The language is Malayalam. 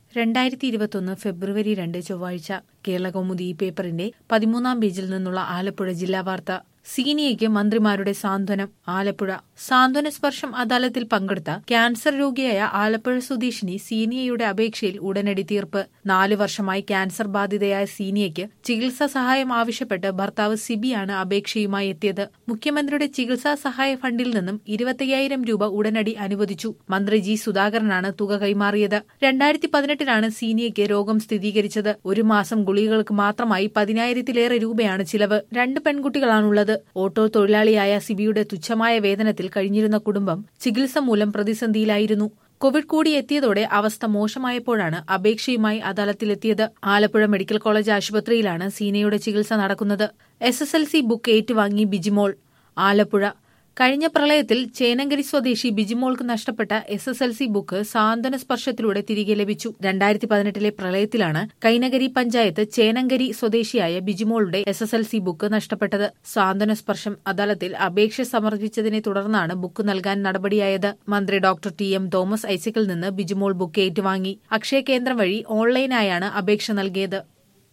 രണ്ടായിരത്തി ഇരുപത്തൊന്ന് ഫെബ്രുവരി രണ്ട് ചൊവ്വാഴ്ച കേരളകൗമുദി ഈ പേപ്പറിന്റെ പതിമൂന്നാം പേജിൽ നിന്നുള്ള ആലപ്പുഴ ജില്ലാ വാർത്ത സീനിയയ്ക്ക് മന്ത്രിമാരുടെ സാന്ത്വനം ആലപ്പുഴ സാന്ത്വന സ്പർശം അദാലത്തിൽ പങ്കെടുത്ത ക്യാൻസർ രോഗിയായ ആലപ്പുഴ സ്വദേശിനി സീനിയയുടെ അപേക്ഷയിൽ ഉടനടി തീർപ്പ് നാലു വർഷമായി ക്യാൻസർ ബാധിതയായ സീനിയയ്ക്ക് ചികിത്സാ സഹായം ആവശ്യപ്പെട്ട് ഭർത്താവ് സിബിയാണ് അപേക്ഷയുമായി എത്തിയത് മുഖ്യമന്ത്രിയുടെ ചികിത്സാ സഹായ ഫണ്ടിൽ നിന്നും ഇരുപത്തയ്യായിരം രൂപ ഉടനടി അനുവദിച്ചു മന്ത്രി ജി സുധാകരനാണ് തുക കൈമാറിയത് രണ്ടായിരത്തി പതിനെട്ടിലാണ് സീനിയയ്ക്ക് രോഗം സ്ഥിരീകരിച്ചത് ഒരു മാസം ഗുളികകൾക്ക് മാത്രമായി പതിനായിരത്തിലേറെ രൂപയാണ് ചിലവ് രണ്ട് പെൺകുട്ടികളാണുള്ളത് ഓട്ടോ തൊഴിലാളിയായ സിബിയുടെ തുച്ഛമായ വേതനത്തിൽ കഴിഞ്ഞിരുന്ന കുടുംബം ചികിത്സ മൂലം പ്രതിസന്ധിയിലായിരുന്നു കോവിഡ് കൂടി എത്തിയതോടെ അവസ്ഥ മോശമായപ്പോഴാണ് അപേക്ഷയുമായി അദാലത്തിലെത്തിയത് ആലപ്പുഴ മെഡിക്കൽ കോളേജ് ആശുപത്രിയിലാണ് സീനയുടെ ചികിത്സ നടക്കുന്നത് S S L C book ഏറ്റുവാങ്ങി ബിജിമോൾ ആലപ്പുഴ കഴിഞ്ഞ പ്രളയത്തിൽ ചേനങ്കരി സ്വദേശി ബിജിമോൾക്ക് നഷ്ടപ്പെട്ട S S L C book സാന്ത്വന സ്പർശത്തിലൂടെ തിരികെ ലഭിച്ചു രണ്ടായിരത്തി പതിനെട്ടിലെ പ്രളയത്തിലാണ് കൈനഗരി പഞ്ചായത്ത് ചേനങ്കരി സ്വദേശിയായ ബിജിമോളുടെ S S L C book നഷ്ടപ്പെട്ടത് സാന്ത്വന സ്പർശം അദാലത്തിൽ അപേക്ഷ സമർപ്പിച്ചതിനെ തുടർന്നാണ് ബുക്ക് നൽകാൻ നടപടിയായത് മന്ത്രി ഡോക്ടർ ടി എം തോമസ് ഐസക്കിൽ നിന്ന് ബിജിമോൾ ബുക്ക് ഏറ്റുവാങ്ങി അക്ഷയ കേന്ദ്രം വഴി ഓൺലൈനായാണ് അപേക്ഷ നൽകിയത്